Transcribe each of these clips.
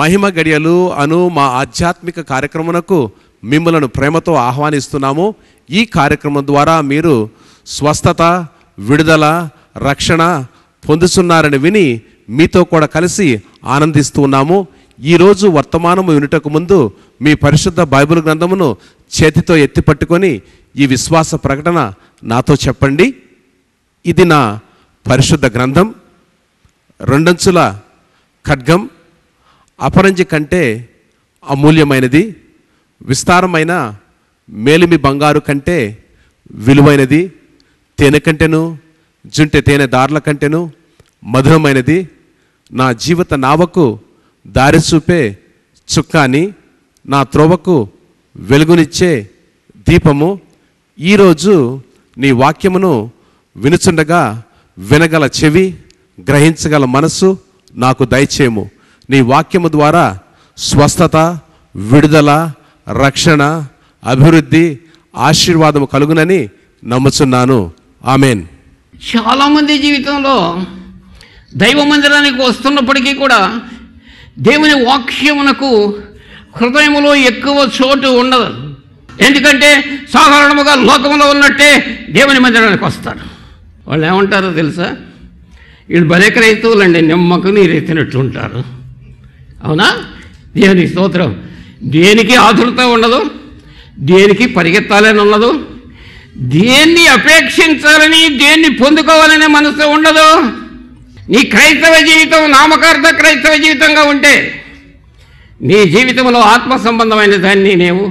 మహిమ గడియలు అను మా ఆధ్యాత్మిక కార్యక్రమమునకు మిమ్మలను ప్రేమతో ఆహ్వానిస్తున్నాము ఈ కార్యక్రమం ద్వారా మీరు స్వస్థత విడుదల రక్షణ పొందుతున్నారని విని మీతో కూడా కలిసి ఆనందిస్తూ ఉన్నాము ఈరోజు వర్తమానము వినుటకు ముందు మీ పరిశుద్ధ బైబిల్ గ్రంథమును చేతితో ఎత్తి పట్టుకొని ఈ విశ్వాస ప్రకటన నాతో చెప్పండి ఇది నా పరిశుద్ధ గ్రంథం రెండంచుల ఖడ్గం అపరంజి కంటే అమూల్యమైనది విస్తారమైన మేలిమి బంగారు కంటే విలువైనది తేనె కంటెను జుంటె తేనె దారుల కంటెను మధురమైనది నా జీవిత నావకు దారి చూపే చుక్కాని నా త్రోవకు వెలుగునిచ్చే దీపము ఈరోజు నీ వాక్యమును వినుచుండగా వినగల చెవి గ్రహించగల మనస్సు నాకు దయచేయము నీ వాక్యము ద్వారా స్వస్థత విడుదల రక్షణ అభివృద్ధి ఆశీర్వాదము కలుగునని నమ్ముచున్నాను ఆమెన్ చాలామంది జీవితంలో దైవ మందిరానికి వస్తున్నప్పటికీ కూడా దేవుని వాక్యమునకు హృదయములో ఎక్కువ చోటు ఉండదు ఎందుకంటే సాధారణముగా లోకంలో ఉన్నట్టే దేవుని మందిరానికి వస్తారు వాళ్ళు ఏమంటారో తెలుసా వీళ్ళు భలే క్రైస్తవులండి నిమ్మకు నీరెత్తినట్టు ఉంటారు అవునా దేవునికి స్తోత్రం దేనికి ఆతురత ఉండదు దేనికి పరిగెత్తాలని ఉండదు దేన్ని అపేక్షించాలని దేన్ని పొందుకోవాలనే మనసు ఉండదు నీ క్రైస్తవ జీవితం నామకార్థ క్రైస్తవ జీవితంగా ఉంటే నీ జీవితంలో ఆత్మ సంబంధమైన దాన్ని నీవు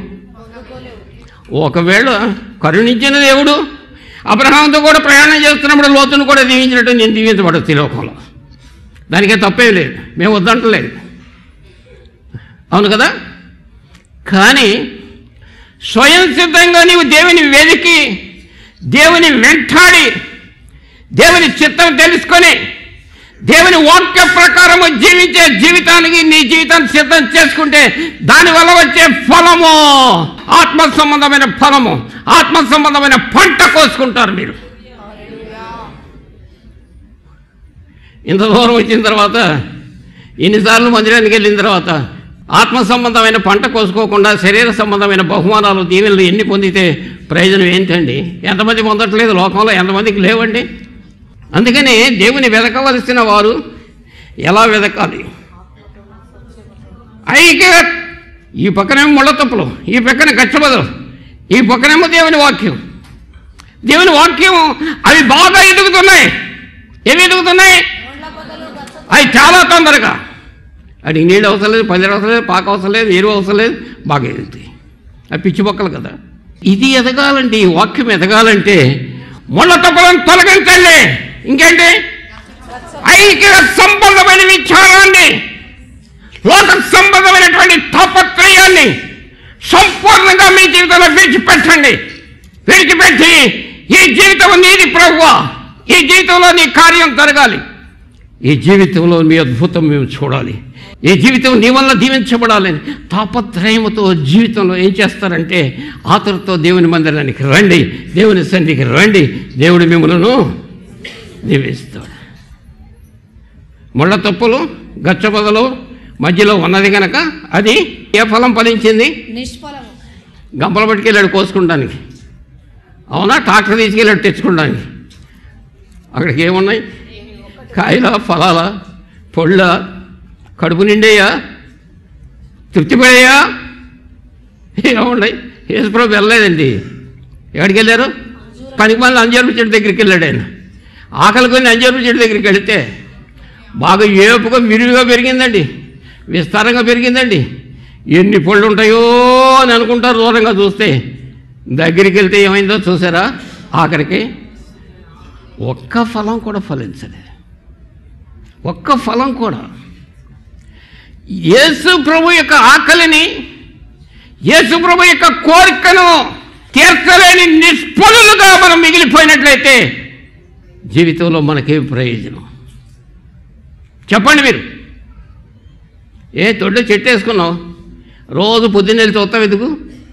ఒకవేళ కరుణించిన దేవుడు అబ్రహాంతో కూడా ప్రయాణం చేస్తున్నప్పుడు లోతును కూడా దీవించినట్టు నేను దీవించబడచ్చు ఈ లోకంలో దానికే తప్పేం లేదు మేము వద్దంటలేదు అవును కదా కానీ స్వయం సిద్ధంగా నీవు దేవుని వెతికి దేవుని వెంటాడి దేవుని చిత్తం తెలుసుకొని దేవుని వాక్య ప్రకారము జీవించే జీవితానికి నీ జీవితాన్ని సిద్ధం చేసుకుంటే దానివల్ల వచ్చే ఫలము ఆత్మ సంబంధమైన ఫలము ఆత్మ సంబంధమైన పంట కోసుకుంటారు మీరు ఇంత దూరం వచ్చిన తర్వాత ఇన్నిసార్లు మందిరానికి వెళ్ళిన తర్వాత ఆత్మ సంబంధమైన పంట కోసుకోకుండా శరీర సంబంధమైన బహుమానాలు దీవెనలు ఎన్ని పొందితే ప్రయోజనం ఏంటండి ఎంతమంది పొందట్లేదు లోకంలో ఎంతమందికి లేవండి అందుకని దేవుని వెతకవలసిన వారు ఎలా వెతకాలి ఐక్య ఈ పక్కనేమో ముళ్ళతప్పులు ఈ పక్కన గచ్చబదులు ఈ పక్కనేమో దేవుని వాక్యం దేవుని వాక్యం అవి బాగా ఎదుగుతున్నాయి ఏమి ఎదుగుతున్నాయి అవి చాలా తొందరగా అడిగి నీళ్ళు అవసరం లేదు పది అవసరం లేదు పాక అవసరం లేదు ఎరువు అవసరం లేదు బాగా ఎదుగుతాయి అవి పిచ్చి మొక్కలు కదా ఇది ఎదగాలంటే ఈ వాక్యం ఎదగాలంటే ముళ్ళ తప్పులను తొలగించండి ఇంకేంటి ఐక్య సంబంధమైన విచారాన్ని లోక సంబంధమైనటువంటి తాపత్రయాన్ని సంపూర్ణంగా మీ జీవితంలో విడిచిపెట్టండి విడిచిపెట్టి ఈ జీవితం నీది ప్రభువా ఈ జీవితంలో నీ కార్యం జరగాలి ఈ జీవితంలో మీ అద్భుతం మేము చూడాలి ఈ జీవితం నీ వల్ల దీవించబడాలని తాపత్రయముతో జీవితంలో ఏం చేస్తారంటే ఆతరుతో దేవుని మందిరానికి రండి దేవుని సన్నిధికి రండి దేవుడు మిమ్మలను దీవిస్తాడు ముళ్ళ తప్పులు గచ్చబదలు మధ్యలో ఉన్నది గనక అది ఏ ఫలం ఫలించింది నిష్ఫలము గంపలు పట్టుకెళ్ళాడు కోసుకుంటానికి అవునా ట్రాక్టర్ తీసుకెళ్ళాడు తెచ్చుకోవడానికి అక్కడికి ఏమున్నాయి కాయల ఫలాల పొళ్ళ కడుపు నిండేయా తృప్తిపడేయా ఏమున్నాయి యేసుప్రభు వెళ్ళలేదండి ఎక్కడికి వెళ్ళారు పనికి మళ్ళీ అంజర్పు చెట్టు దగ్గరికి వెళ్ళాడు ఆయన ఆకలి కొన్ని అంజర్పు చెట్టు దగ్గరికి వెళితే బాగా ఏపుగా విరివిగా పెరిగిందండి విస్తారంగా పెరిగిందండి ఎన్ని పళ్ళు ఉంటాయో అని అనుకుంటారు దూరంగా చూస్తే దగ్గరికి వెళ్తే ఏమైందో చూసారా ఆఖరికి ఒక్క ఫలం కూడా ఫలించలేదు ఒక్క ఫలం కూడా యేసు ప్రభు యొక్క ఆకలిని యేసు ప్రభు యొక్క కోరికను తీర్చలేని నిష్ఫలులుగా మనం మిగిలిపోయినట్లయితే జీవితంలో మనకేం ప్రయోజనం చెప్పండి మీరు ఏ తొడ్డు చెట్టు వేసుకున్నావు రోజు పొద్దున్న వెళ్ళి చూస్తావు ఎందుకు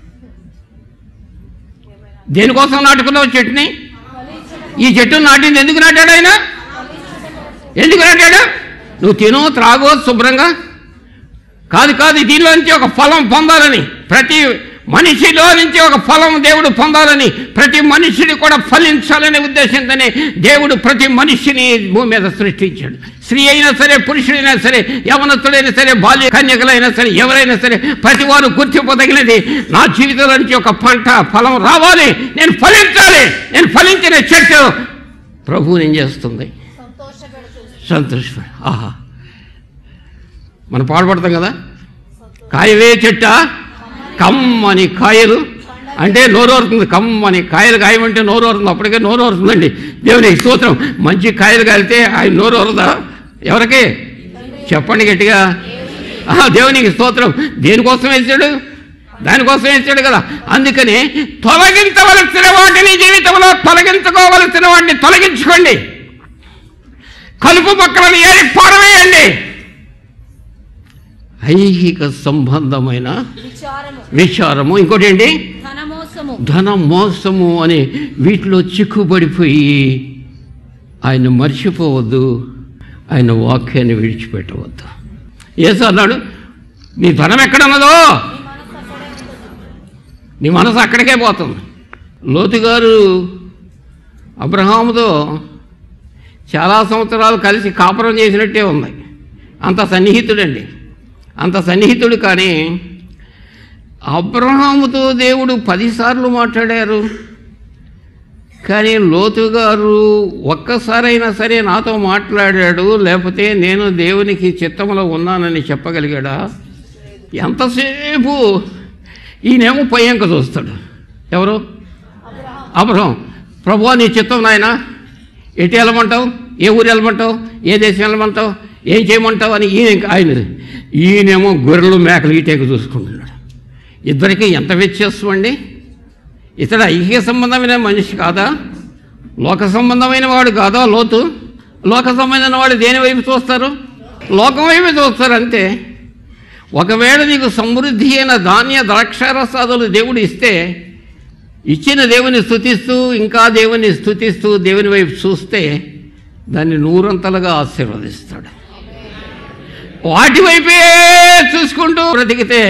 దేనికోసం నాటుకున్నావు చెట్టుని ఈ చెట్టు నాటింది ఎందుకు నాటాడు ఆయన ఎందుకు నాటాడు నువ్వు తిను త్రాగో శుభ్రంగా కాదు కాదు దీనిలో నుంచి ఒక ఫలం పొందాలని ప్రతి మనిషిలో నుంచి ఒక ఫలం దేవుడు పొందాలని ప్రతి మనిషిని కూడా ఫలించాలనే ఉద్దేశంతోనే దేవుడు ప్రతి మనిషిని భూమి మీద సృష్టించాడు స్త్రీ అయినా సరే పురుషుడైనా సరే యవనస్తుడైనా సరే బాల్య కన్యకలైనా సరే ఎవరైనా సరే ప్రతి వారు గుర్తింపదగినది నా జీవితంలో నుంచి ఒక పంట ఫలం రావాలి నేను ఫలించాలి నేను ఫలించిన చెట్టు ప్రభువు ఏం చేస్తుంది సంతోషపడి ఆహా మనం పాడుపడతాం కదా కాయవే చెట్ట కమ్మని కాయలు అంటే నోరూరుతుంది కమ్మని కాయలు కాయమంటే నోరూరుతుంది అప్పటికే నోరూరుతుందండి దేవునికి స్తోత్రం మంచి కాయలు కాలితే ఆయన నోరూరదా ఎవరికి చెప్పండి గట్టిగా ఆహా, దేవునికి స్తోత్రం దేనికోసం వేసాడు దానికోసం వేసాడు కదా అందుకని తొలగించవలసిన వాటిని జీవితంలో తొలగించుకోవలసిన వాటిని తొలగించుకోండి కలుపు మొక్కలను ఏరి పారవేయండి ఐహిక సంబంధమైన విచారము విచారము ఇంకోటి ఏంటి ధనమోసము ధన మోసము అని వీటిలో చిక్కుబడిపోయి ఆయన మర్చిపోవద్దు ఆయన వాక్యాన్ని విడిచిపెట్టవద్దు ఏసు అన్నాడు నీ ధనం ఎక్కడన్నదో నీ మనసు అక్కడికే పోతుంది లోతు గారు అబ్రహాముతో చాలా సంవత్సరాలు కలిసి కాపురం చేసినట్టే ఉంది అంత సన్నిహితుడండి అంత సన్నిహితుడు కానీ అబ్రహాముతో దేవుడు పదిసార్లు మాట్లాడారు కానీ లోతు గారు ఒక్కసారైనా సరే నాతో మాట్లాడాడు లేకపోతే నేను దేవునికి చిత్తంలో ఉన్నానని చెప్పగలిగాడా ఎంతసేపు ఈయనేమో పయ్యంక చూస్తాడు ఎవరు అబ్రహం ప్రభు నీ చిత్తం నాయన ఎటు వెళ్ళమంటావు ఏ ఊరు వెళ్ళమంటావు ఏ దేశం వెళ్ళమంటావు ఏం చేయమంటావు అని ఈయన ఆయన ఈయనేమో గొర్రెలు మేకలు ఈటేక చూసుకుంటున్నాడు ఇద్దరికి ఎంత వ్యత్యాసం అండి ఇతడు ఐహిక సంబంధమైన మనిషి కాదా లోక సంబంధమైన వాడు కాదా లోతు లోక సంబంధమైన వాడు దేని వైపు చూస్తారు లోకం వైపు చూస్తారు అంతే ఒకవేళ నీకు సమృద్ధి అయిన ధాన్య ద్రాక్షారసాదులు దేవుడు ఇస్తే ఇచ్చిన దేవుని స్థుతిస్తూ ఇంకా దేవుని స్థుతిస్తూ దేవుని వైపు చూస్తే దాన్ని నూరంతలుగా ఆశీర్వదిస్తాడు వాటి వైపే చూసుకుంటూ బ్రతికితే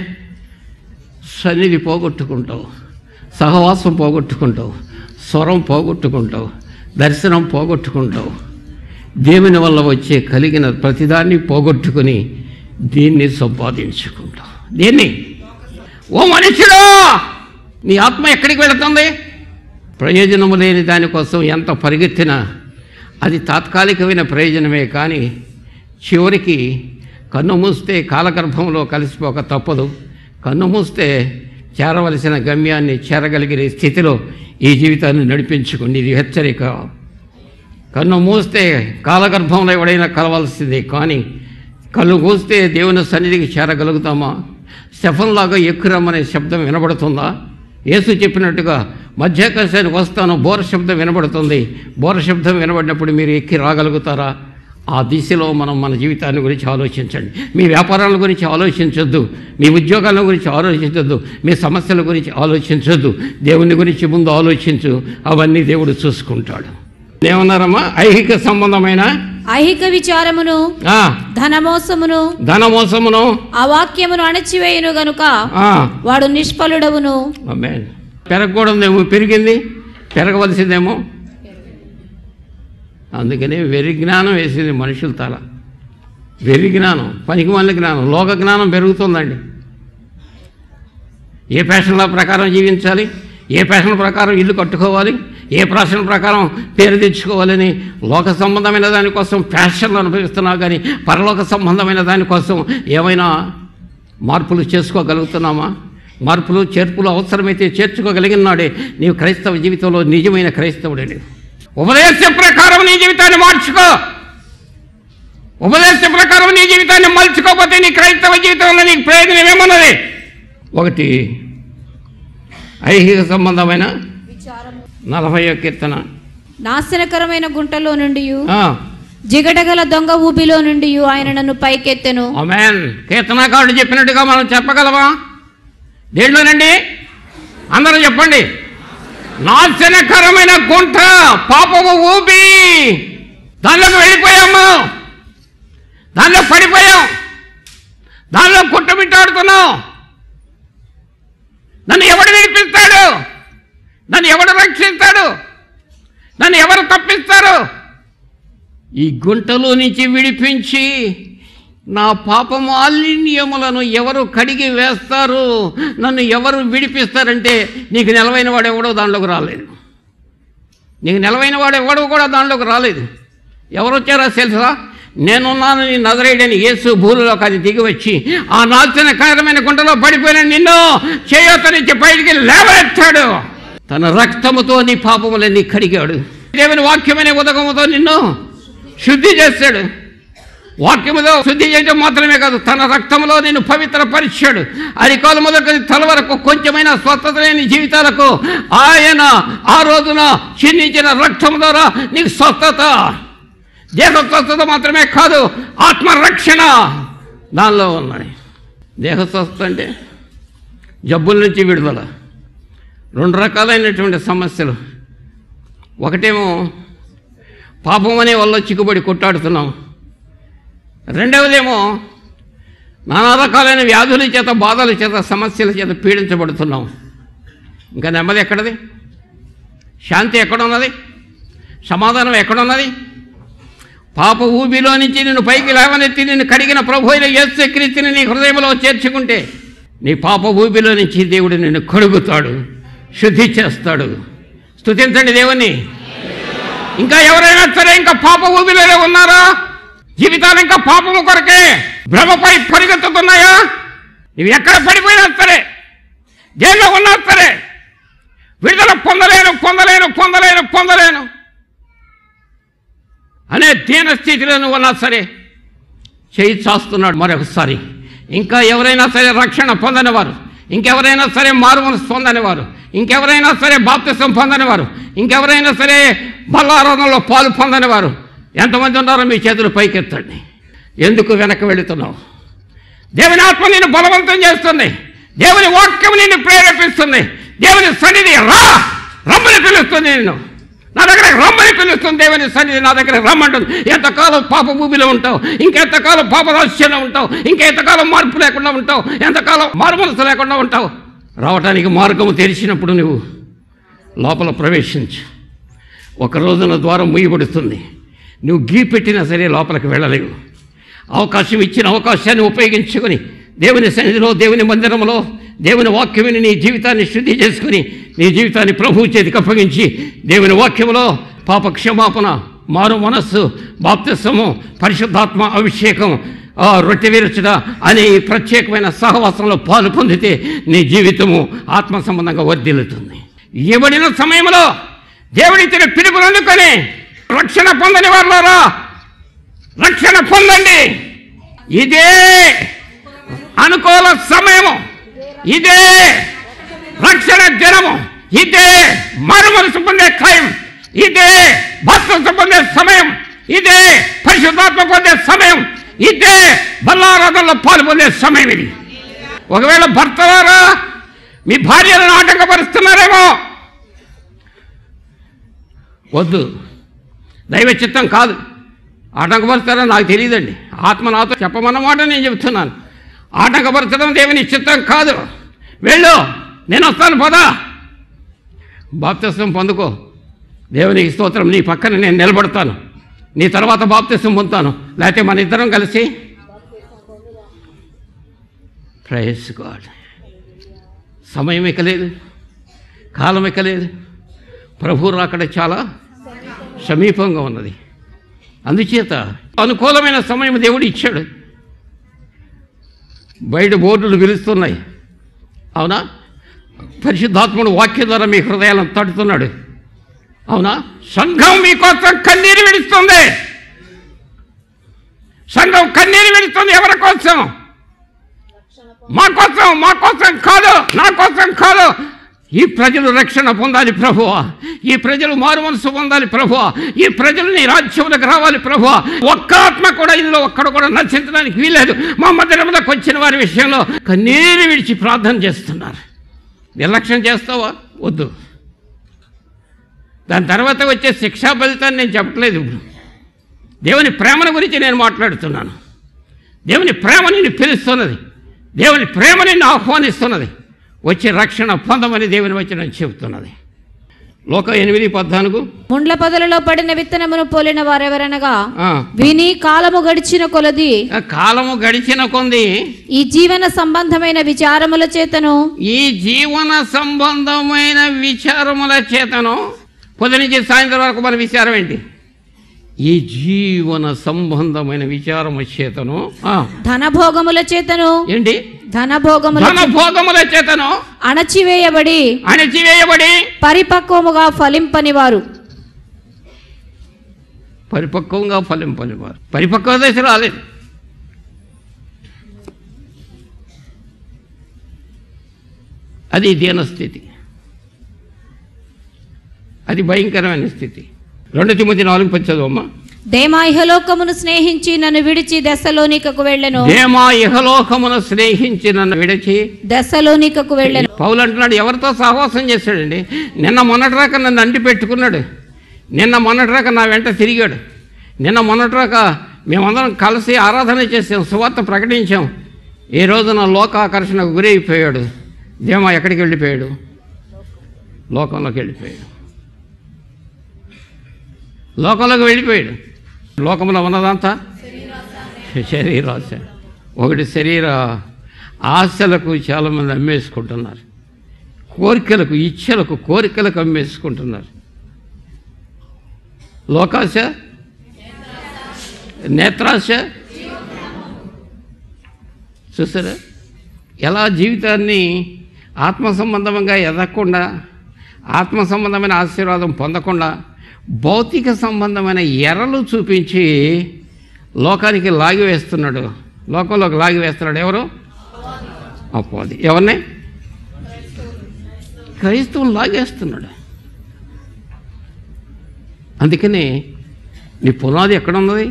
సన్నిధి పోగొట్టుకుంటావు సహవాసం పోగొట్టుకుంటావు స్వరం పోగొట్టుకుంటావు దర్శనం పోగొట్టుకుంటావు దేవుని వల్ల వచ్చే కలిగిన ప్రతిదాన్ని పోగొట్టుకుని దీన్ని సంపాదించుకుంటావు దీన్ని ఓ మనుషుడు నీ ఆత్మ ఎక్కడికి వెళుతుంది ప్రయోజనము లేని దానికోసం ఎంత పరిగెత్తినా అది తాత్కాలికమైన ప్రయోజనమే కానీ చివరికి కన్ను మూస్తే కాలగర్భంలో కలిసిపోక తప్పదు కన్ను మూస్తే చేరవలసిన గమ్యాన్ని చేరగలిగిన స్థితిలో ఈ జీవితాన్ని నడిపించుకోండి ఇది హెచ్చరిక కన్ను మూస్తే కాలగర్భంలో ఎవడైనా కలవాల్సిందే కానీ కళ్ళు మూస్తే దేవుని సన్నిధికి చేరగలుగుతామా శఫంలాగా ఎక్కురమ్మనే శబ్దం వినబడుతుందా యేసు చెప్పినట్టుగా మధ్యాకాశానికి వస్తాను బోర శబ్దం వినబడుతుంది బోర శబ్దం వినబడినప్పుడు మీరు ఎక్కి రాగలుగుతారా ఆ దిశలో మనం మన జీవితాన్ని గురించి ఆలోచించండి మీ వ్యాపారాల గురించి ఆలోచించొద్దు మీ ఉద్యోగాల గురించి ఆలోచించొద్దు మీ సమస్యల గురించి ఆలోచించొద్దు దేవుని గురించి ముందు ఆలోచించు అవన్నీ దేవుడు చూసుకుంటాడు ఏమన్నారమ్మా ఐహిక సంబంధమైన ఐహిక విచారమును ఆ, ధనమోసమును ధనమోసమును అవాక్యమును అణచివేయును గనుక ఆ, వాడు నిష్ఫలుడవును ఆమేన్. పెరగకూడదేమో పెరిగింది పెరగవలసిందేమో అందుకనే వెర్రి జ్ఞానం వేసింది మనుషుల తల వెర్రి జ్ఞానం పనికి మళ్ళీ జ్ఞానం లోక జ్ఞానం పెరుగుతుందండి ఏ ఫ్యాషన్ల ప్రకారం జీవించాలి ఏ ఫ్యాషన్ ప్రకారం ఇల్లు కట్టుకోవాలి ఏ ఫ్యాషన్ ప్రకారం పేరు తెచ్చుకోవాలని లోక సంబంధమైన దానికోసం ఫ్యాషన్లు అనుభవిస్తున్నావు కానీ పరలోక సంబంధమైన దానికోసం ఏమైనా మార్పులు చేసుకోగలుగుతున్నామా మార్పులు చేర్పులు అవసరమైతే చేర్చుకోగలిగిన నాడే నీవు క్రైస్తవ జీవితంలో నిజమైన క్రైస్తవుడే నీవు. ఉపదేశం ప్రకారం నీ జీవితాన్ని మార్చుకో ఉపదేశం ప్రకారం నీ జీవితాన్ని మలుచుకోకపోతే నీ క్రైస్తవ జీవితంలో నీకు ప్రయోజనం ఏమన్నది ఒకటి ఐహిక సంబంధమైన నలభై కీర్తన నాశనకరమైన గుంటలో నుండి ఆ, జిగటగల దొంగ ఊబిలో నుండి ఆయన నన్ను పైకెత్తెను ఆమేన్ కీర్తనాకారుడు చెప్పినట్టుగా మనం చెప్పగలమా దేంట్లోనండి అందరూ చెప్పండి నాశనకరమైన గుంట పాపము ఊపి దానిలోకి వెళ్ళిపోయాము దానిలో పడిపోయాం దానిలో కుట్టమిట్టాడుతున్నావు నన్ను ఎవడు విడిపిస్తాడు నన్ను ఎవడు రక్షిస్తాడు నన్ను ఎవరు తప్పిస్తారు ఈ గుంటలో నుంచి విడిపించి నా పాప మాలిన్యములను ఎవరు కడిగి వేస్తారు నన్ను ఎవరు విడిపిస్తారంటే నీకు నిలవైన వాడు ఎవడో దానిలోకి రాలేదు నీకు నిలవైన వాడు ఎవడో కూడా దానిలోకి రాలేదు ఎవరు వచ్చారో తెలుసా నేనున్నాను నీ నజరేడని యేసు భూమిలోకి అది దిగి వచ్చి ఆ నాశనకరమైన గుంటలో పడిపోయిన నిన్ను చేయొత్తనిచ్చి బయటికి లేవనెత్తాడు తన రక్తముతో నీ పాపములన్నీ కడిగాడు దేవుని వాక్యమనే ఉదకముతో నిన్ను శుద్ధి చేశాడు వాక్యములో శుద్ధి చేయడం మాత్రమే కాదు తన రక్తంలో నేను పవిత్రపరిచాడు అరికాలు మొదటి తల వరకు కొంచెమైన స్వస్థత లేని జీవితాలకు ఆయన ఆ రోజున చిందించిన రక్తం ద్వారా నీకు స్వస్థత దేహ స్వస్థత మాత్రమే కాదు ఆత్మరక్షణ దానిలో ఉన్నాయి దేహ స్వస్థత అంటే జబ్బుల నుంచి విడుదల రెండు రకాలైనటువంటి సమస్యలు ఒకటేమో పాపం అనే వల్ల చిక్కుబడి కొట్టాడుతున్నాం రెండవదేమో నానా రకాలైన వ్యాధుల చేత బాధల చేత సమస్యల చేత పీడించబడుతున్నాం ఇంకా నెమ్మది ఎక్కడది శాంతి ఎక్కడున్నది సమాధానం ఎక్కడున్నది పాప ఊబిలో నుంచి నిన్ను పైకి లేవనెత్తి నిన్ను కడిగిన ప్రభు అయిన యేసు క్రీస్తుని నీ హృదయంలో చేర్చుకుంటే నీ పాప ఊబిలో నుంచి దేవుడు నిన్ను కడుగుతాడు శుద్ధి చేస్తాడు స్తుతించండి దేవుని ఇంకా ఎవరైనా సరే ఇంకా పాప ఊబిలోనే ఉన్నారా జీవితాలు ఇంకా పాపము కొరకే భ్రమపై పరిగెత్తుతున్నాయా నువ్వు ఎక్కడ పడిపోయినా సరే జైల్లో ఉన్నా సరే విడుదల పొందలేను పొందలేను పొందలేను పొందలేను అనే దీన స్థితిలో నువ్వు ఉన్నా సరే చేయి చాస్తున్నాడు మరొకసారి ఇంకా ఎవరైనా సరే రక్షణ పొందనివారు ఇంకెవరైనా సరే మారుమనసు పొందనివారు ఇంకెవరైనా సరే బాప్తిసం పొందనివారు ఇంకెవరైనా సరే బల్లారాధనలో పాలు పొందనివారు ఎంతమంది ఉన్నారో మీ చేతులు పైకెత్తండి ఎందుకు వెనక్కి వెళుతున్నావు దేవుని ఆత్మ నిన్ను బలవంతం చేస్తుంది దేవుని వాక్యం నిన్ను ప్రేరేపిస్తుంది దేవుని సన్నిధి రా రమ్మని పిలుస్తుంది నిన్ను నా దగ్గర రమ్మని పిలుస్తుంది దేవుని సన్నిధి నా దగ్గర రమ్మంటుంది ఎంతకాలం పాప భూమిలో ఉంటావు ఇంకెంతకాలం పాప రహస్యంలో ఉంటావు ఇంకెంతకాలం మార్పు లేకుండా ఉంటావు ఎంతకాలం మారుమనసు లేకుండా ఉంటావు రావటానికి మార్గము తెరిచినప్పుడు నువ్వు లోపల ప్రవేశించు ఒక రోజున ద్వారం ముయ్యబడుతుంది నువ్వు గీ పెట్టినా సరే లోపలికి వెళ్ళలేవు అవకాశం ఇచ్చిన అవకాశాన్ని ఉపయోగించుకొని దేవుని సన్నిధిలో దేవుని మందిరంలో దేవుని వాక్యముని నీ జీవితాన్ని శుద్ధి చేసుకుని నీ జీవితాన్ని ప్రభువు చేతికి అప్పగించి దేవుని వాక్యములో పాప క్షమాపణ మారు మనస్సు బాప్తిసము పరిశుద్ధాత్మ అభిషేకం ఆ రొట్టె విరచుట అనే ఈ ప్రత్యేకమైన సహవాసంలో పాలు పొందితే నీ జీవితము ఆత్మ సంబంధంగా వర్ధిల్లుతుంది ఇవ్వబడిన సమయంలో దేవుడిచ్చిన పిలుపును అందుకొని రక్షణ పొందని వాళ్ళారా రక్షణ పొందండి ఇదే అనుకూల సమయము ఇదే రక్షణ దినము ఇదే మరుమనసు పొందే టైం ఇదే భక్త పొందే సమయం ఇదే పరిశుద్ధాత్మ పొందే సమయం ఇదే బల్లారాధనలో పాల్పొందే సమయం ఇది ఒకవేళ భర్తలారా మీ భార్యలను ఆటంకపరుస్తున్నారేమో వద్దు దైవ చిత్తం కాదు ఆటంకపరుస్తారని నాకు తెలియదండి ఆత్మ నాతో చెప్పమన్నమాట నేను చెబుతున్నాను ఆటంకపరచడం దేవుని చిత్తం కాదు వెళ్ళు నేను వస్తాను పదా బాప్తిస్వం పొందుకో దేవునికి స్తోత్రం నీ పక్కన నేను నిలబడతాను నీ తర్వాత బాప్తిస్వం పొందుతాను లేకపోతే మన ఇద్దరం కలిసి ప్రైస్ గాడ్ సమయం ఎక్కలేదు కాలం ఎక్కలేదు ప్రభు రాకడ చాలా సమీపంగా ఉన్నది అందుచేత అనుకూలమైన సమయం దేవుడు ఇచ్చాడు బయట బోర్డులు పిలుస్తున్నాయి అవునా పరిశుద్ధాత్ముడు వాక్యం ద్వారా మీ హృదయాలను తడుతున్నాడు అవునా సంఘం మీకోసం కన్నీరు విడుస్తుంది సంఘం కన్నీరు విడుస్తుంది ఎవరి కోసం మా కోసం మా కోసం కాదు నా కోసం కాదు ఈ ప్రజలు రక్షణ పొందాలి ప్రభువా ఈ ప్రజలు మారు మనసు పొందాలి ప్రభువా ఈ ప్రజలు నీ రాజ్యంలోకి రావాలి ప్రభువా ఒక్క ఆత్మ కూడా ఇందులో ఒక్కడ కూడా నశించడానికి వీలేదు మా మందిరంలోకి వచ్చిన వారి విషయంలో కన్నీరు విడిచి ప్రార్థన చేస్తున్నారు నిర్లక్ష్యం చేస్తావా వద్దు దాని తర్వాత వచ్చే శిక్షా ఫలితాన్ని నేను చెప్పట్లేదు ఇప్పుడు దేవుని ప్రేమను గురించి నేను మాట్లాడుతున్నాను దేవుని ప్రేమ నిన్ను పిలుస్తున్నది దేవుని ప్రేమ నిన్ను ఆహ్వానిస్తున్నది వచ్చి రక్షణ పొందమని దేవుని వచ్చిన చెబుతున్నది లోక ఎనిమిది పద్నాలుగు ముండ్ల పొదలలో పడిన విత్తనమును పోలిన వారెవరనగా ఆ, విని కాలము గడిచిన కొలది ఆ కాలము గడిచిన కొంది ఈ జీవన సంబంధమైన విచారముల చేతను ఈ జీవన సంబంధమైన విచారముల చేతను పొద్దు నుంచి సాయంత్రం వరకు మన విచారం ఏంటి ఈ జీవన సంబంధమైన విచారము చేతను ఆ, ధనభోగముల చేతను ఏంటి ధనభోగముల ధన భోగముల చేతను అణచివేయబడి అణచివేయబడి పరిపక్వముగా ఫలింపని వారు పరిపక్వంగా ఫలింపని వారు పరిపక్వ దశ రాలేదు అది దీనస్థితి అది భయంకరమైన స్థితి రెండు తిమ్మతి నాలుగు పచ్చదమ్మ దేమా ఇహలోకమును స్నేహించి నన్ను విడిచి దశలోనికకు వెళ్ళెను దేమా ఇహలోకమును స్నేహించి నన్ను విడిచి దశలోనికకు వెళ్ళెను పౌలు అంటున్నాడు ఎవరితో సహవాసం చేశాడండి నిన్న మొన్నటిరాక నన్ను అంటి పెట్టుకున్నాడు నిన్న మొన్నటిరాక నా వెంట తిరిగాడు నిన్న మొన్నటిరాక మేమందరం కలిసి ఆరాధన చేసాం సువార్త ప్రకటించాం ఈ రోజున లోకాకర్షణకు గురైపోయాడు దేమా ఎక్కడికి వెళ్ళిపోయాడు లోకంలోకి వెళ్ళిపోయాడు లోకంలోకి వెళ్ళిపోయాడు లోకంలో ఉన్నదంతా శరీరాశ ఒకటి శరీర ఆశలకు చాలామంది అమ్మేసుకుంటున్నారు కోరికలకు ఇచ్చలకు కోరికలకు అమ్మేసుకుంటున్నారు లోకాశ నేత్రాశ చూసారా ఎలా జీవితాన్ని ఆత్మ సంబంధంగా ఎదగకుండా ఆత్మ సంబంధమైన ఆశీర్వాదం పొందకుండా భౌతిక సంబంధమైన ఎర్రలు చూపించి లోకానికి లాగివేస్తున్నాడు లోకంలోకి లాగివేస్తున్నాడు ఎవరు అపోది ఎవరిని క్రైస్తవం లాగేస్తున్నాడు అందుకని నీ పునాది ఎక్కడ ఉన్నది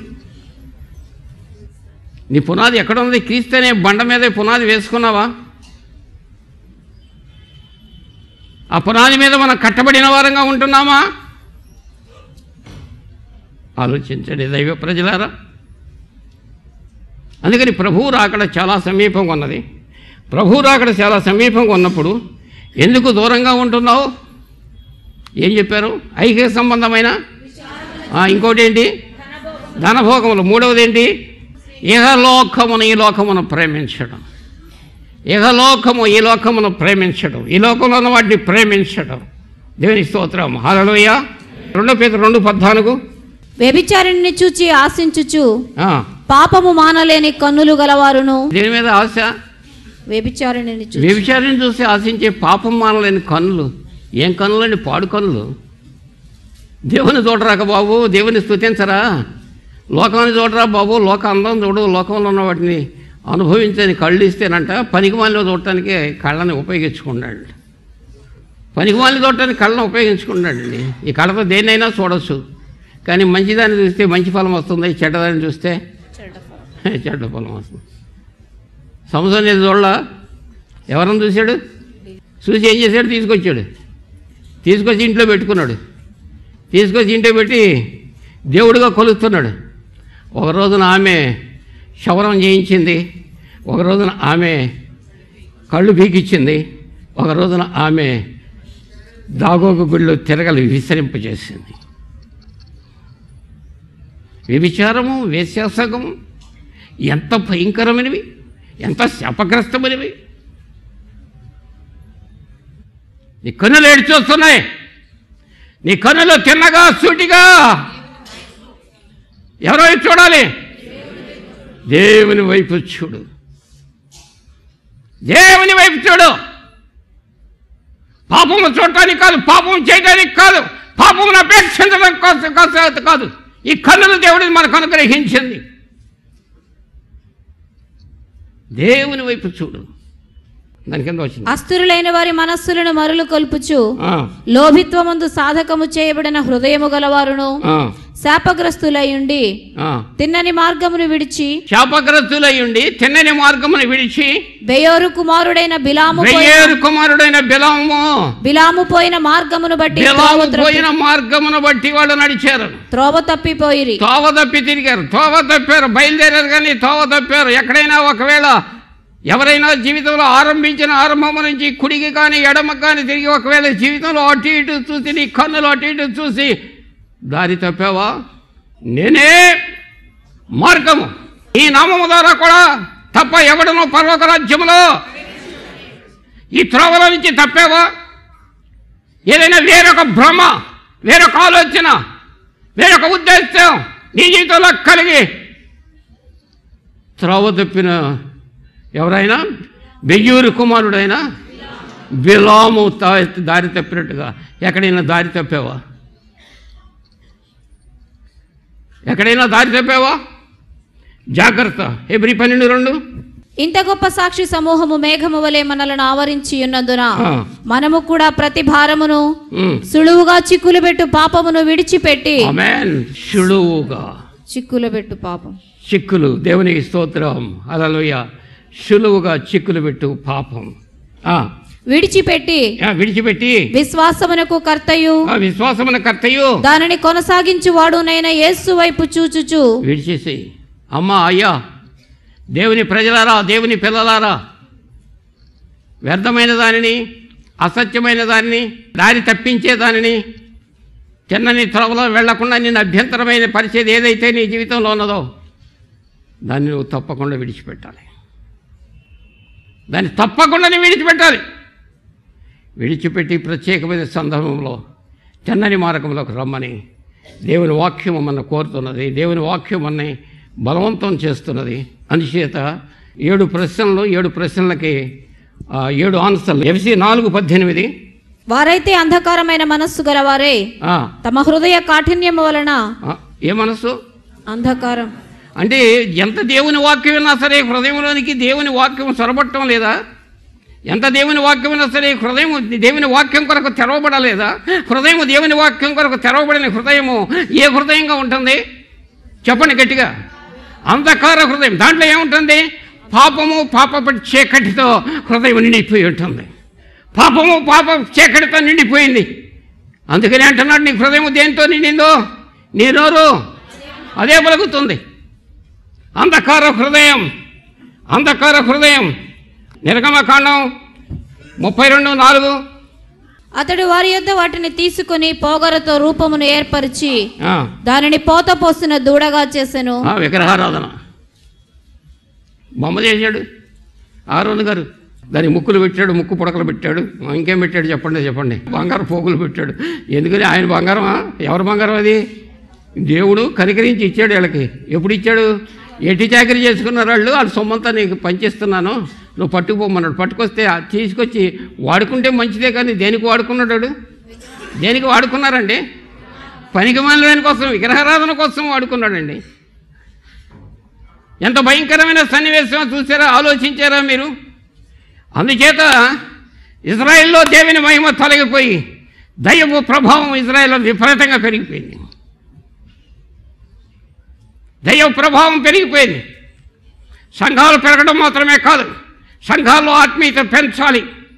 నీ పునాది ఎక్కడ ఉంది క్రీస్తు అనే బండ మీదే పునాది వేసుకున్నావా ఆ పునాది మీద మనం కట్టబడిన వారంగా ఉంటున్నామా ఆలోచించండి దైవ ప్రజలారా అందుకని ప్రభువు రాకడ చాలా సమీపంగా ఉన్నది ప్రభువు రాకడ చాలా సమీపంగా ఉన్నప్పుడు ఎందుకు దూరంగా ఉంటున్నావు ఏం చెప్పారు ఐక్య సంబంధమైన ఆ, ఇంకోటి ఏంటి ధనభోగములు మూడవది ఏంటి ఇహలోకమును ఈ లోకమును ప్రేమించడం ఇహలోకము ఈ లోకమును ప్రేమించడం ఈ లోకంలో ఉన్న వాటిని ప్రేమించడం దేవుని స్తోత్రం హలోయ రెండో పేద రెండు పద్నాలుగు వ్యభిచారిణిని చూచి ఆశించుచు ఆ, పాపము మానలేని కన్నులు గలవారును దీని మీద ఆశ వ్యభిచారిణిని చూచి వ్యభిచారం చూసి ఆశించే పాపం మానలేని కన్నులు ఏం కన్నులండి పాడు కన్నులు దేవుని చూడరాక బాబు దేవుని స్తుతించరా లోకాన్ని చూడరా బాబు లోక అందం చూడు లోకంలో ఉన్న వాటిని అనుభవించని కళ్ళు ఇస్తేనంట పనికిమాలిలో చూడటానికి కళ్ళని ఉపయోగించుకున్నాడు పనికిమాలిని చూడటానికి కళ్ళని ఉపయోగించుకున్నాడండి ఈ కళ్ళతో దేన్నైనా చూడొచ్చు కానీ మంచిదాన్ని చూస్తే మంచి ఫలం వస్తుంది చెడ్డదాన్ని చూస్తే చెడ్డ ఫలం వస్తుంది సంవత్సరం లేదు చూడలా ఎవరన్నా చూశాడు చూసి ఏం చేశాడు తీసుకొచ్చాడు తీసుకొచ్చి ఇంట్లో పెట్టుకున్నాడు తీసుకొచ్చి ఇంట్లో పెట్టి దేవుడిగా కొలుస్తున్నాడు ఒక రోజున ఆమె క్షవరం చేయించింది ఒక రోజున ఆమె కళ్ళు పీకిచ్చింది ఒక రోజున ఆమె దాగోగు గుళ్ళు తిరగలు విసరింపజేసింది వ్యభిచారము వేశ్యాసకము ఎంత భయంకరమైనవి ఎంత శాపగ్రస్తమైనవి నీ కన్నులు ఏడ్చొస్తున్నాయి నీ కన్నులు తిన్నగా సూటిగా ఎవరో వైపు చూడాలి దేవుని వైపు చూడు దేవుని వైపు చూడు పాపము చూడటానికి కాదు పాపం చేయడానికి కాదు పాపమును అపేక్షించడం కోసం కోసం కాదు ఈ కన్నులు దేవుడిని మనకు అనుగ్రహించింది దేవుని వైపు చూడు దాని కింద వచ్చింది అస్థిరులైన వారి మనస్సులను మరులు కొల్పుచు ఆ, లోభిత్వమందు సాధకము చేయబడిన హృదయము గలవారును ఆ. శాపగ్రస్తులై ఉండి ఆ. తిన్నని మార్గమును విడిచి శాపగ్రస్తులై ఉండి తిన్నని మార్గమును విడిచి బెయోరు కుమారుడైన బిలాము పోయిన- వెయ్యేరు కుమారుడైన బిలాము బిలాము పోయిన మార్గమును బట్టి బిలాము త్రోవ త్రప్పి- పోయిన మార్గమును బట్టి వాళ్ళు నడిచారు త్రోవ తప్పిపోయిరి తోవ తప్పి తిరిగారు తోవ తప్పారు బయలుదేరారు కానీ తోవ తప్పారు ఎక్కడైనా ఒకవేళ ఎవరైనా జీవితంలో ఆరంభించిన ఆరంభం నుంచి కుడికి కానీ ఎడమకు కానీ తిరిగి ఒకవేళ జీవితంలో అటు ఇటు చూసి నీ కన్నులు అటు ఇటు చూసి దారి తప్పావా నేనే మార్గము ఈ నామము ద్వారా కూడా తప్ప ఎవడనో పర్వక రాజ్యములో ఈ త్రోవల నుంచి తప్పావా ఏదైనా వేరొక భ్రమ వేరొక ఆలోచన వేరొక ఉద్దేశం నీ జీవితంలో కలిగి త్రోవ తప్పిన ఎవరైనా బెయ్యూరు కుమారుడైనా బిలాము తా- దారి తప్పినట్టుగా ఎక్కడైనా దారి తప్పావా ఎక్కడైనా దారి తప్పావా జాగ్రత్త ఎబ్రి పన్నెండు రెండు ఇంత గొప్ప సాక్షి సమూహము మేఘము వలె మనలను ఆవరించి ఉన్నందున ఆ. మనము కూడా ప్రతి భారమును ఉమ్. సులువుగా చిక్కులు పెట్టు పాపమును విడిచిపెట్టి ఆమేన్ సులువుగా చిక్కులు పెట్టు పాపం చిక్కులు దేవునికి స్తోత్రం అలలుయ సులువుగా చిక్కులు పెట్టు పాపం ఆ, విడిచిపెట్టి ఆ, విడిచిపెట్టి విశ్వాసమునకు కర్తయు ఆ విశ్వాసమున కర్తయు దానిని కొనసాగించు వాడునైన యేసు వైపు చూచుచు విడిచేసి అమ్మా అయ్యా దేవుని ప్రజలారా దేవుని పిల్లలారా వ్యర్థమైన దానిని అసత్యమైన దానిని దారి తప్పించే దానిని చిన్నని త్రోవలో వెళ్లకుండా నేను అభ్యంతరమైన పరిస్థితి ఏదైతే నీ జీవితంలో ఉన్నదో దాన్ని నువ్వు తప్పకుండా విడిచిపెట్టాలి దాన్ని తప్పకుండా నువ్వు విడిచిపెట్టాలి విడిచిపెట్టి ప్రత్యేకమైన సందర్భంలో చెన్నని మార్గంలోకి రమ్మని దేవుని వాక్యం మన కోరుతున్నది దేవుని వాక్యం మనని బలవంతం చేస్తున్నది అందుచేత ఏడు ప్రశ్నలు ఏడు ప్రశ్నలకి ఆ, ఏడు ఆన్సర్లు ఎఫ్సి నాలుగు పద్దెనిమిది వారైతే అంధకారమైన మనస్సు గలవారే ఆ, తమ హృదయ కాఠిన్యము వలన ఆ, ఏ మనస్సు అంధకారం అంటే ఎంత దేవుని వాక్యం విన్నా సరే హృదయంలోనికి దేవుని వాక్యం సొరబట్టం లేదా ఎంత దేవుని వాక్యం విన్నా సరే హృదయం దేవుని వాక్యం కొరకు తెరవబడలేదా హృదయం దేవుని వాక్యం కొరకు తెరవబడిన హృదయము ఏ హృదయంగా ఉంటుంది చెప్పండి గట్టిగా అంధకార హృదయం దాంట్లో ఏముంటుంది పాపము పాప చీకటితో హృదయం నిండిపోయి ఉంటుంది పాపము పాప చీకటితో నిండిపోయింది అందుకని అంటున్నాడు నీ హృదయం దేంతో నిండిందో నీ నోరు అదే పలుకుతుంది అంధకార హృదయం అంధకార హృదయం నిర్గమకాండం ముప్పై రెండు నాలుగు అతడు వారి యొద్ద వాటిని తీసుకుని పోగరతో రూపమును ఏర్పరిచి ఆ, దానిని పోత పోసిన దూడగా చేసెను ఆ, విగ్రహారాధన బొమ్మ చేశాడు ఆరోన్ గారు దాని ముక్కులు పెట్టాడు ముక్కు పుడకలు పెట్టాడు ఇంకేం పెట్టాడు చెప్పండి చెప్పండి బంగారు పోగులు పెట్టాడు ఎందుకని ఆయన బంగారమా ఎవరి బంగారం అది దేవుడు కనికరించి ఇచ్చాడు వీళ్ళకి ఎప్పుడు ఇచ్చాడు ఎట్టి చాకరీ చేసుకున్నారు వాళ్ళు వాళ్ళ సొమ్మంతా నీకు పంచిస్తున్నాను నువ్వు పట్టుకుపోమన్నాడు పట్టుకొస్తే ఆ తీసుకొచ్చి వాడుకుంటే మంచిదే కానీ దేనికి వాడుకున్నాడు వాడు? దేనికి వాడుకున్నారండి పనికి మాలిన కోసం విగ్రహారాధన కోసం వాడుకున్నాడండి ఎంత భయంకరమైన సన్నివేశం చూసారా ఆలోచించారా మీరు అందుచేత ఇజ్రాయెల్లో దేవుని మహిమ తొలగిపోయి దైవ ప్రభావం ఇజ్రాయెల్లో విపరీతంగా పెరిగిపోయింది దైవ ప్రభావం పెరిగిపోయింది సంఘాలు పెరగడం మాత్రమే కాదు సంఘాల్లో ఆత్మీయత పెంచాలి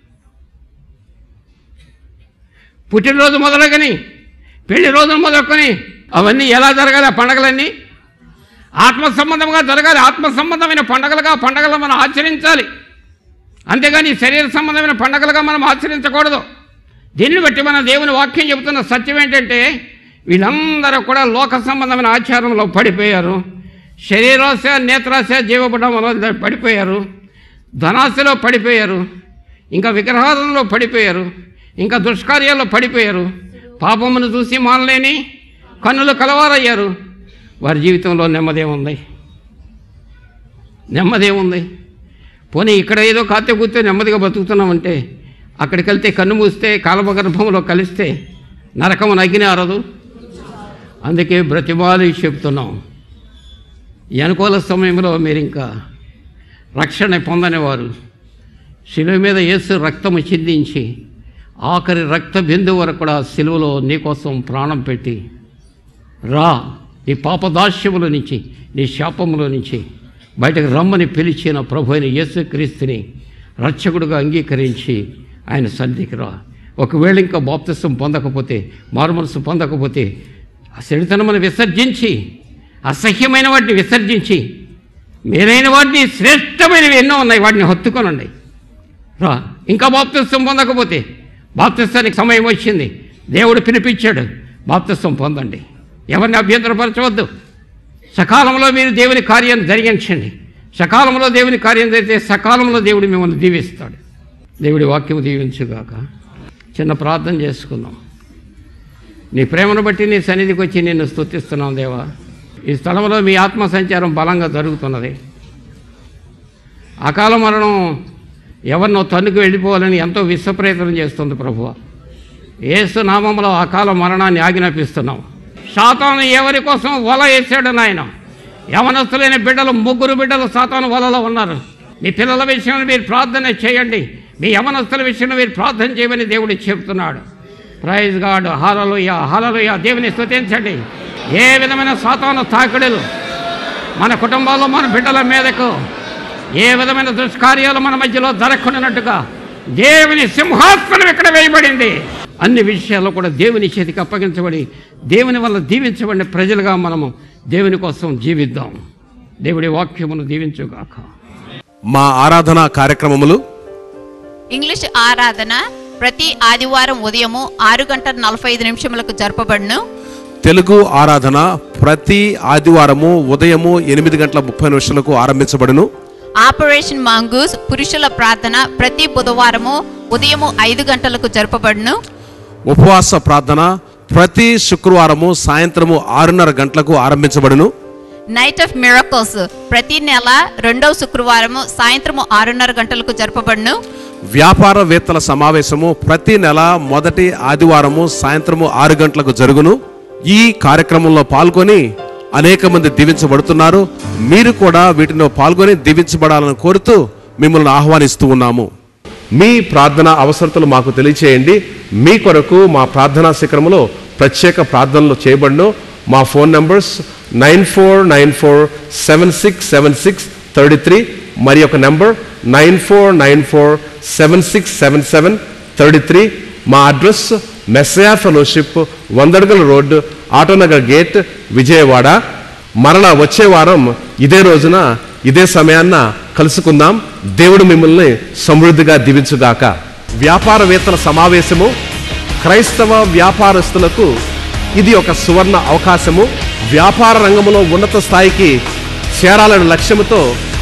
పుట్టినరోజు మొదలుకొని పెళ్లి రోజులు మొదలుకొని అవన్నీ ఎలా జరగాలి ఆ పండగలన్నీ ఆత్మ సంబంధంగా జరగాలి ఆత్మ సంబంధమైన పండగలుగా ఆ పండగలు మనం ఆచరించాలి అంతేగాని శరీర సంబంధమైన పండగలుగా మనం ఆచరించకూడదు దీన్ని బట్టి మన దేవుని వాక్యం చెబుతున్న సత్యం ఏంటంటే వీళ్ళందరూ కూడా లోక సంబంధమైన ఆచారంలో పడిపోయారు శరీరాశ నేత్రాశ జీవపడంలో పడిపోయారు ధనాశలో పడిపోయారు ఇంకా విగ్రహాలలో పడిపోయారు ఇంకా దుష్కార్యాల్లో పడిపోయారు పాపమును చూసి మానలేని కన్నులు కలవారయ్యారు వారి జీవితంలో నెమ్మదే ఉంది నెమ్మదే ఉంది పోనీ ఇక్కడ ఏదో కాతే కూర్చో నెమ్మదిగా బతుకుతున్నామంటే అక్కడికి వెళ్తే కన్ను మూస్తే కాలమగర్భంలో కలిస్తే నరకము నగ్గిన అరదు అందుకే బ్రతిమాలి చెప్తున్నాం ఈ అనుకూల సమయంలో మీరు ఇంకా రక్షణ పొందనివారు శిలువ మీద యేసు రక్తము చిందించి ఆఖరి రక్త బిందువు వరకు కూడా శిలువలో నీకోసం ప్రాణం పెట్టి రా నీ పాపదాస్యముల నుంచి నీ శాపముల నుంచి బయటకు రమ్మని పిలిచిన ప్రభు అయిన యేసుక్రీస్తుని రక్షకుడుగా అంగీకరించి ఆయన సన్నిధికి రా ఒకవేళ ఇంకా బాప్తిసం పొందకపోతే మారుమనసు పొందకపోతే ఆ చెడుతనమును విసర్జించి అసహ్యమైన వాటిని విసర్జించి మేలైన వాటిని శ్రేష్టమైనవి ఎన్నో ఉన్నాయి వాటిని హత్తుకొనండి రా ఇంకా బాప్తిస్తం పొందకపోతే బాప్తిస్తానికి సమయం వచ్చింది దేవుడు పిలిపించాడు బాప్తిస్తం పొందండి ఎవరిని అభ్యంతరపరచవద్దు సకాలంలో మీరు దేవుని కార్యాన్ని జరిగించండి సకాలంలో దేవుని కార్యం జరిగితే సకాలంలో దేవుడు మిమ్మల్ని దీవిస్తాడు దేవుడి వాక్యం దీవించుగాక చిన్న ప్రార్థన చేసుకుందాం నీ ప్రేమను బట్టి నీ సన్నిధికి వచ్చి నిన్ను స్తుతిస్తున్నాం దేవా ఈ స్థలంలో మీ ఆత్మ సంచారం బలంగా జరుగుతున్నది అకాల మరణం ఎవరినో తన్నుకు వెళ్ళిపోవాలని ఎంతో విశ్వప్రయత్నం చేస్తుంది ప్రభువ ఏసు నామంలో అకాల మరణాన్ని ఆజ్ఞాపిస్తున్నాం సాతాను ఎవరి కోసం వల వేసాడు నాయన యవనస్తులైన బిడ్డలు ముగ్గురు బిడ్డలు సాతాను వలలో ఉన్నారు మీ పిల్లల విషయంలో మీరు ప్రార్థన చేయండి మీ యవనస్తుల విషయంలో మీరు ప్రార్థన చేయమని దేవుడు చెప్తున్నాడు ప్రైజ్ గాడ్ హాలలుయ హాలలుయ దేవుని స్తుతించండి ఏ విధమైన సాతాను తాకిడులు మన కుటుంబాల్లో మన బిడ్డల మీదకు ఏ విధమైన దుష్కార్యాలు మన మధ్యలో జరగకుండానట్టుగా దేవుని సింహాసనం ఇక్కడ వేయబడింది అన్ని విషయాల్లో కూడా దేవుని చేతికి అప్పగించబడి దేవుని వల్ల దీవించబడిన ప్రజలుగా మనము దేవుని కోసం జీవిద్దాం దేవుడి వాక్యమును దీవించుగాక మా ఆరాధన కార్యక్రమములు ఇంగ్లీష్ ఆరాధన ప్రతి ఆదివారం ఉదయము ఆరు గంటల నలభై ఐదు నిమిషములకు జరపబడును తెలుగు ఆరాధన ప్రతి ఆదివారము ఉదయము ఎనిమిది గంటల ముప్పై నిమిషాలకు ఆరంభించబడును ఆపరేషన్ మాంగూస్ పురుషుల ప్రార్థన ప్రతి బుధవారము ఉదయము ఐదు గంటలకు జరపబడును ఉపవాస ప్రార్థన ప్రతి శుక్రవారము సాయంత్రము ఆరున్నర గంటలకు ఆరంభించబడును నైట్ ఆఫ్ మిరకల్స్ ప్రతి నెల రెండవ శుక్రవారము సాయంత్రము ఆరున్నర గంటలకు జరపబడును వ్యాపారవేత్తల సమావేశము ప్రతి నెల మొదటి ఆదివారము సాయంత్రము ఆరు గంటలకు జరుగును ఈ కార్యక్రమంలో పాల్గొని అనేక మంది దీవించబడుతున్నారు మీరు కూడా వీటిలో పాల్గొని దీవించబడాలని కోరుతూ మిమ్మల్ని ఆహ్వానిస్తూ ఉన్నాము మీ ప్రార్థన అవసరతలు మాకు తెలియచేయండి మీ కొరకు మా ప్రార్థనా శిఖరములో ప్రత్యేక ప్రార్థనలు చేయబడును మా phone numbers nine four nine four seven six seven six thirty three మరి ఒక number nine four nine four seven six seven seven thirty three మా అడ్రస్ మెస్సయా ఫెలోషిప్ వందడగల రోడ్ ఆటోనగర్ గేట్ విజయవాడ మరలా వచ్చే వారం ఇదే రోజున ఇదే సమయాన్న కలుసుకుందాం దేవుడు మిమ్మల్ని సమృద్ధిగా దీవించుగాక వ్యాపారవేత్తల సమావేశము క్రైస్తవ వ్యాపారస్తులకు ఇది ఒక సువర్ణ అవకాశము వ్యాపార రంగంలో ఉన్నత స్థాయికి చేరాలనే లక్ష్యముతో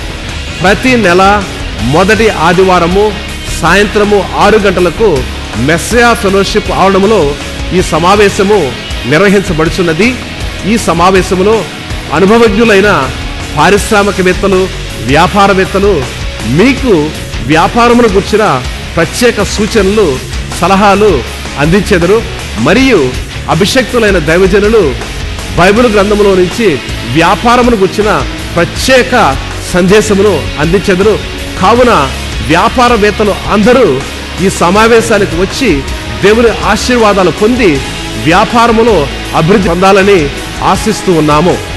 ప్రతి నెల మొదటి ఆదివారము సాయంత్రము ఆరు గంటలకు మెస్సయా ఫెలోషిప్ ఆవరణములో ఈ సమావేశము నిర్వహించబడుచున్నది ఈ సమావేశములో అనుభవజ్ఞులైన పారిశ్రామికవేత్తలు వ్యాపారవేత్తలు మీకు వ్యాపారమును గుర్చిన ప్రత్యేక సూచనలు సలహాలు అందించెదరు మరియు అభిషక్తులైన దైవజనులు బైబిల్ గ్రంథములో నుంచి వ్యాపారమును గుర్చిన ప్రత్యేక సందేశమును అందించెదరు కావున వ్యాపారవేత్తలు అందరూ ఈ సమావేశానికి వచ్చి దేవుని ఆశీర్వాదాలు పొంది వ్యాపారములో అభివృద్ధి పొందాలని ఆశిస్తూ ఉన్నాము